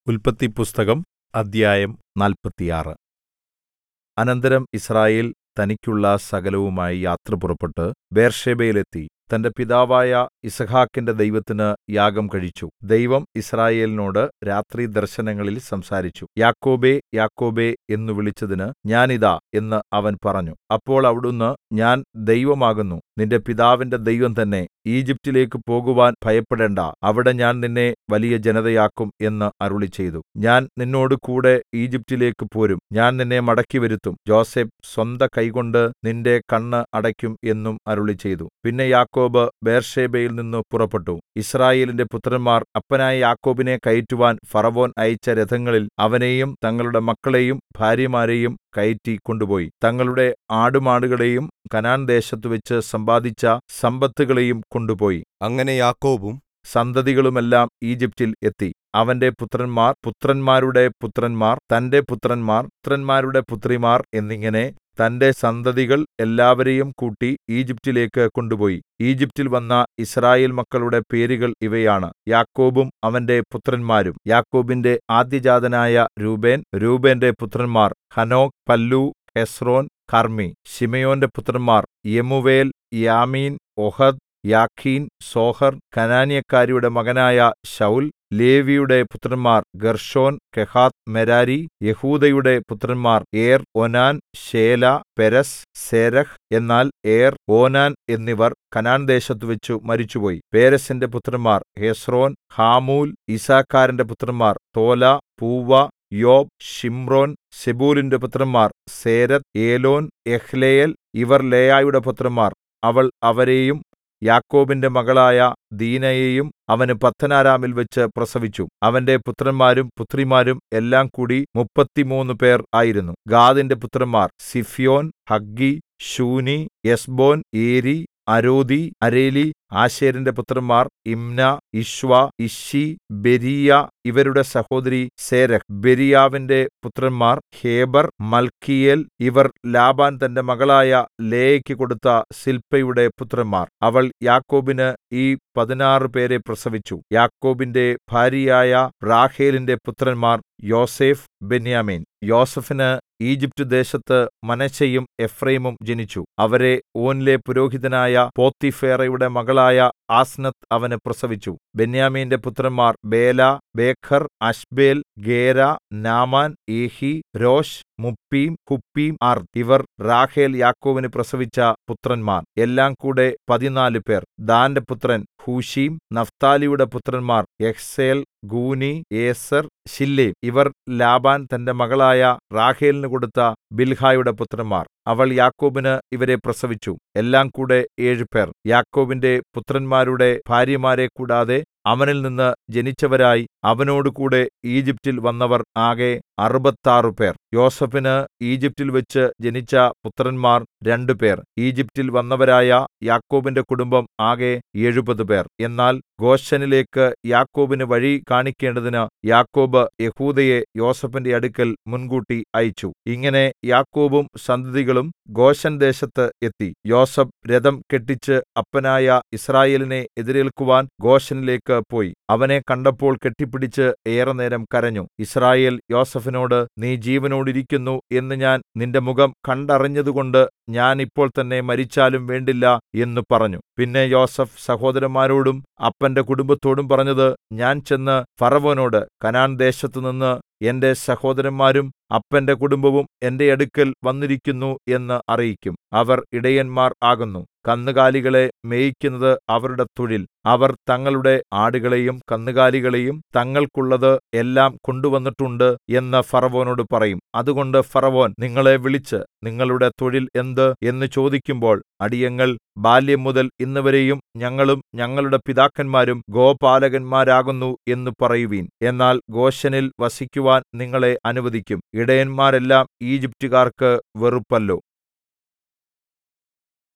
ഉല്പത്തിപ്പുസ്തകം അദ്ധ്യായം നാല്പത്തിയാറ് അനന്തരം യിസ്രായേൽ തനിക്കുള്ള സകലവുമായി യാത്ര പുറപ്പെട്ട് ബേർശേബയിൽ എത്തി തന്റെ പിതാവായ യിസ്ഹാക്കിന്റെ ദൈവത്തിന് യാഗം കഴിച്ചു ദൈവം യിസ്രായേലിനോട് രാത്രിദർശനങ്ങളിൽ സംസാരിച്ചു യാക്കോബേ യാക്കോബേ എന്നു വിളിച്ചതിന് ഞാൻ ഇതാ എന്ന് അവൻ പറഞ്ഞു അപ്പോൾ അവിടുന്ന് ഞാൻ ദൈവമാകുന്നു നിന്റെ പിതാവിന്റെ ദൈവം തന്നെ ഈജിപ്റ്റിലേക്ക് പോകുവാൻ ഭയപ്പെടേണ്ടാ അവിടെ ഞാൻ നിന്നെ വലിയ ജനതയാക്കും എന്ന് അരുളിച്ചെയ്തു ഞാൻ നിന്നോടുകൂടെ ഈജിപ്റ്റിലേക്ക് പോരും ഞാൻ നിന്നെ മടക്കിവരുത്തും യോസേഫ് സ്വന്ത കൈകൊണ്ട് നിന്റെ കണ്ണ് അടയ്ക്കും എന്നും അരുളിച്ചെയ്തു പിന്നെ യാക്കോബ് ബേർശേബയിൽ നിന്ന് പുറപ്പെട്ടു യിസ്രായേലിന്റെ പുത്രന്മാർ അപ്പനായ യാക്കോബിനെ കയറ്റുവാൻ ഫറവോൻ അയച്ച രഥങ്ങളിൽ അവനെയും തങ്ങളുടെ മക്കളെയും ഭാര്യമാരെയും കയറ്റി കൊണ്ടുപോയി തങ്ങളുടെ ആടുമാടുകളെയും കനാൻദേശത്തുവെച്ച് സമ്പാദിച്ച സമ്പത്തുകളെയും കൊണ്ടുപോയി അങ്ങനെ യാക്കോബും സന്തതികളുമെല്ലാം ഈജിപ്റ്റിൽ എത്തി അവന്റെ പുത്രന്മാർ പുത്രന്മാരുടെ പുത്രന്മാർ തന്റെ പുത്രന്മാർ പുത്രന്മാരുടെ പുത്രിമാർ എന്നിങ്ങനെ തന്റെ സന്തതികൾ എല്ലാവരെയും കൂട്ടി ഈജിപ്റ്റിലേക്ക് കൊണ്ടുപോയി ഈജിപ്റ്റിൽ വന്ന യിസ്രായേൽ മക്കളുടെ പേരുകൾ ഇവയാണ് യാക്കോബും അവന്റെ പുത്രന്മാരും യാക്കോബിന്റെ ആദ്യജാതനായ രൂബേൻ രൂബേന്റെ പുത്രന്മാർ ഹനോക് പല്ലൂ ഹെസ്രോൻ കർമ്മി ശിമെയോന്റെ പുത്രന്മാർ യെമൂവേൽ യാമീൻ ഓഹദ് യാഖീൻ സോഹർ കനാന്യക്കാരിയുടെ മകനായ ശൌൽ ലേവിയുടെ പുത്രന്മാർ ഗർശോൻ കെഹാത്ത് മെരാരി യെഹൂദയുടെ പുത്രന്മാർ ഏർ ഓനാൻ ശേല പെരസ് സേരഹ് എന്നാൽ ഏർ ഓനാൻ എന്നിവർ കനാൻദേശത്തുവെച്ചു മരിച്ചുപോയി പേരെസിന്റെ പുത്രന്മാർ ഹെസ്രോൻ ഹാമൂൽ ഇസാഖാരിന്റെ പുത്രന്മാർ തോല പൂവ യോബ് ശിമ്രോൻ സെബൂലിന്റെ പുത്രന്മാർ സേരത്ത് ഏലോൻ എഹ്ലേയേൽ ഇവർ ലേയായുടെ പുത്രന്മാർ അവൾ അവരെയും യാക്കോബിന്റെ മകളായ ദീനയെയും അവന് പദ്ദൻഅരാമിൽ വെച്ച് പ്രസവിച്ചു അവന്റെ പുത്രന്മാരും പുത്രിമാരും എല്ലാം കൂടി മുപ്പത്തിമൂന്ന് പേർ ആയിരുന്നു ഗാദിന്റെ പുത്രന്മാർ സിഫ്യോൻ ഹഗ്ഗി ശൂനി എസ്ബോൻ ഏരി അരോദി അരേലി ആശേരിന്റെ പുത്രന്മാർ ഇമ്ന ഇശ്വ ഇശ്ശി ബെരീയ ഇവരുടെ സഹോദരി സേരഹ് ബെരീയാവിന്റെ പുത്രന്മാർ ഹേബർ മൽക്കീയേൽ ഇവർ ലാബാൻ തന്റെ മകളായ ലേയയ്ക്ക് കൊടുത്ത സിൽപ്പയുടെ പുത്രന്മാർ അവൾ യാക്കോബിന് ഈ പതിനാറ് പേരെ പ്രസവിച്ചു യാക്കോബിന്റെ ഭാര്യയായ റാഹേലിന്റെ പുത്രന്മാർ യോസേഫ് ബെന്യാമീൻ യോസഫിന് ഈജിപ്റ്റ് ദേശത്ത് മനശ്ശെയും എഫ്രയീമും ജനിച്ചു അവരെ ഓനിലെ പുരോഹിതനായ പോത്തിഫേറയുടെ മകളായ ആസ്നത്ത് അവന് പ്രസവിച്ചു ബെന്യാമീന്റെ പുത്രന്മാർ Bela Becher Ashbel Gera Naaman Ehi Rosh Muppim Huppim Ard ഇവർ റാഹേൽ യാക്കോബിന് പ്രസവിച്ച പുത്രന്മാർ എല്ലാം കൂടെ പതിനാല് പേർ ദാന്റെ പുത്രൻ ഹൂശീം നഫ്താലിയുടെ പുത്രന്മാർ യഹ്സേൽ ഗൂനി ഏസർ ശില്ലേം ഇവർ ലാബാൻ തന്റെ മകളായ റാഹേലിന് കൊടുത്ത ബിൽഹായുടെ പുത്രന്മാർ അവൾ യാക്കോബിന് ഇവരെ പ്രസവിച്ചു എല്ലാം കൂടെ ഏഴുപേർ യാക്കോബിന്റെ പുത്രന്മാരുടെ ഭാര്യമാരെ കൂടാതെ അവനിൽ നിന്ന് ജനിച്ചവരായി അവനോടുകൂടെ ഈജിപ്റ്റിൽ വന്നവർ ആകെ അറുപത്താറ് പേർ യോസഫിന് ഈജിപ്റ്റിൽ വെച്ച് ജനിച്ച പുത്രന്മാർ രണ്ടുപേർ ഈജിപ്റ്റിൽ വന്നവരായ യാക്കോബിന്റെ കുടുംബം ആകെ എഴുപത് പേർ എന്നാൽ ഗോശനിലേക്ക് യാക്കോബിന് വഴി കാണിക്കേണ്ടതിന് യാക്കോബ് യഹൂദയെ യോസഫിന്റെ അടുക്കൽ മുൻകൂട്ടി അയച്ചു ഇങ്ങനെ യാക്കോബും സന്തതികളും ഗോശൻ ദേശത്ത് എത്തി യോസഫ് രഥം കെട്ടിച്ച് അപ്പനായ ഇസ്രായേലിനെ എതിരേൽക്കുവാൻ ഗോശനിലേക്ക് പോയി അവനെ കണ്ടപ്പോൾ കെട്ടിപ്പിടിച്ച് ഏറെ നേരം കരഞ്ഞു ഇസ്രായേൽ യോസഫിനോട് നീ ജീവനോടിരിക്കുന്നു എന്ന് ഞാൻ നിന്റെ മുഖം കണ്ടറിഞ്ഞതുകൊണ്ട് ഞാൻ ഇപ്പോൾ തന്നെ മരിച്ചാലും വേണ്ടില്ല എന്ന് പറഞ്ഞു പിന്നെ യോസഫ് സഹോദരന്മാരോടും അപ്പന്റെ കുടുംബത്തോടും പറഞ്ഞത് ഞാൻ ചെന്ന് ഫറവോനോട് കനാൻ ദേശത്തുനിന്ന് എന്റെ സഹോദരന്മാരും അപ്പന്റെ കുടുംബവും എന്റെ അടുക്കൽ വന്നിരിക്കുന്നു എന്ന് അറിയിക്കും അവർ ഇടയന്മാർ ആകുന്നു കന്നുകാലികളെ മേയിക്കുന്നത് അവരുടെ തൊഴിൽ അവർ തങ്ങളുടെ ആടുകളെയും കന്നുകാലികളെയും തങ്ങൾക്കുള്ളത് എല്ലാം കൊണ്ടുവന്നിട്ടുണ്ട് എന്ന് ഫറവോനോട് പറയും അതുകൊണ്ട് ഫറവോൻ നിങ്ങളെ വിളിച്ച് നിങ്ങളുടെ തൊഴിൽ എന്ത് എന്ന് ചോദിക്കുമ്പോൾ അടിയങ്ങൾ ബാല്യം മുതൽ ഇന്നുവരെയും ഞങ്ങളും ഞങ്ങളുടെ പിതാക്കന്മാരും ഗോപാലകന്മാരാകുന്നു എന്ന് പറയുവീൻ എന്നാൽ ഗോശനിൽ വസിക്കുവാൻ നിങ്ങളെ അനുവദിക്കും ഇടയന്മാരെല്ലാം ഈജിപ്റ്റുകാർക്ക് വെറുപ്പല്ലോ